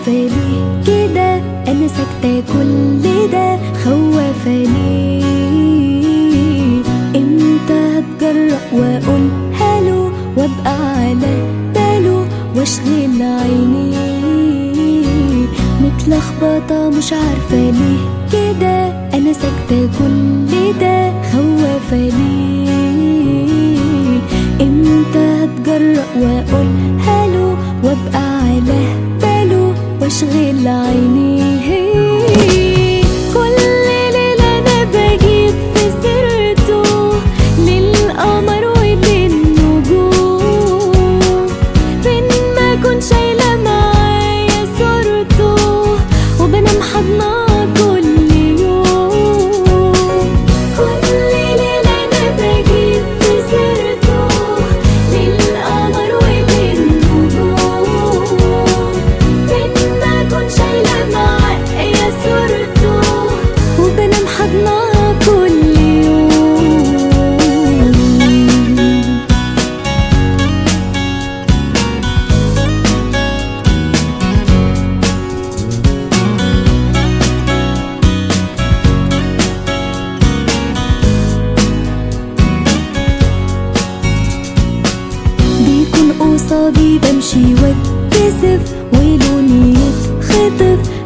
عارفة ليه كده أنا ساكتة كل ده خوافة ليه امتى هتجرأ وأقول هالو وأبقى على باله واشغل عيني متلخبطة مش عارفة ليه كده أنا ساكتة كل ده خوافة ليه امتى هتجرأ وأقول هالو وأبقى على باله واشغل عيني كل ليلة أنا بجيب في سيرته للقمر وللنجوم فين ما كنت شايلة معايا صورته وبنام حضنها كل يوم كل ليلة أنا بجيب في سيرته للقمر وللنجوم فين ما كنت شايلة معايا صورته وبنام حضنها كل يوم بيكون قصادي بمشي واتكسف ولوني يتخطف